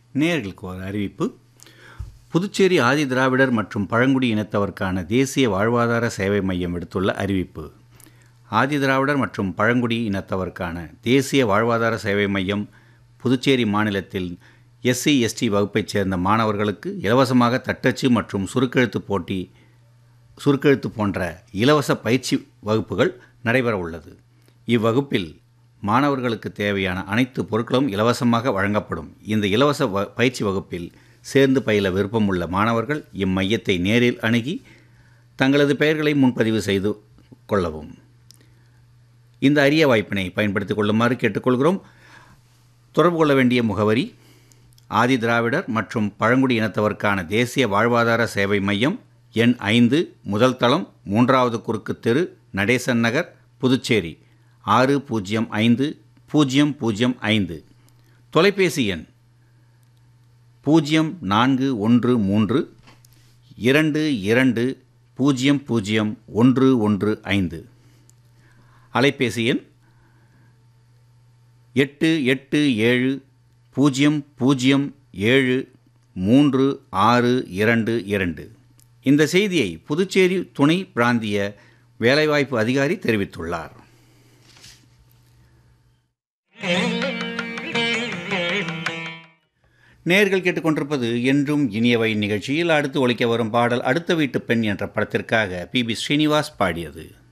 நேயர்களுக்கு ஒரு அறிவிப்பு புதுச்சேரி ஆதி திராவிடர் மற்றும் பழங்குடி இனத்தவருக்கான தேசிய வாழ்வாதார சேவை மையம் விடுத்துள்ள அறிவிப்பு ஆதி திராவிடர் மற்றும் பழங்குடி இனத்தவருக்கான தேசிய வாழ்வாதார சேவை மையம் புதுச்சேரி மாநிலத்தில் எஸ்சி எஸ்டி வகுப்பைச் சேர்ந்த மாணவர்களுக்கு இலவசமாக தட்டச்சு மற்றும் சுருக்கெழுத்து போட்டி சுருக்கெழுத்து போன்ற இலவச பயிற்சி வகுப்புகள் நடைபெற உள்ளது இவ்வகுப்பில் மாணவர்களுக்கு தேவையான அனைத்து பொருட்களும் இலவசமாக வழங்கப்படும் இந்த இலவச வ பயிற்சி வகுப்பில் சேர்ந்து பயில விருப்பமுள்ள மாணவர்கள் இம்மையத்தை நேரில் அணுகி தங்களது பெயர்களை முன்பதிவு செய்து கொள்ளவும் இந்த அரிய வாய்ப்பினை பயன்படுத்திக் கொள்ளுமாறு கேட்டுக்கொள்கிறோம் தொடர்பு கொள்ள வேண்டிய முகவரி ஆதி திராவிடர் மற்றும் பழங்குடி இனத்தவருக்கான தேசிய வாழ்வாதார சேவை மையம் எண் ஐந்து முதல் தளம் மூன்றாவது குறுக்கு தெரு நடேசன் நகர் புதுச்சேரி ஆறு பூஜ்ஜியம் ஐந்து பூஜ்ஜியம் பூஜ்ஜியம் ஐந்து தொலைபேசி எண் பூஜ்ஜியம் நான்கு ஒன்று மூன்று இரண்டு இரண்டு பூஜ்ஜியம் பூஜ்ஜியம் ஒன்று ஒன்று ஐந்து அலைபேசி எண் எட்டு எட்டு ஏழு பூஜ்ஜியம் பூஜ்ஜியம் ஏழு மூன்று ஆறு இரண்டு இரண்டு இந்த செய்தியை புதுச்சேரி துணை பிராந்திய வேலைவாய்ப்பு அதிகாரி தெரிவித்துள்ளார் நேர்கள் கேட்டுக்கொண்டிருப்பது என்றும் இனியவை நிகழ்ச்சியில் அடுத்து ஒழிக்க வரும் பாடல் அடுத்த வீட்டு பெண் என்ற படத்திற்காக பி பி ஸ்ரீனிவாஸ் பாடியது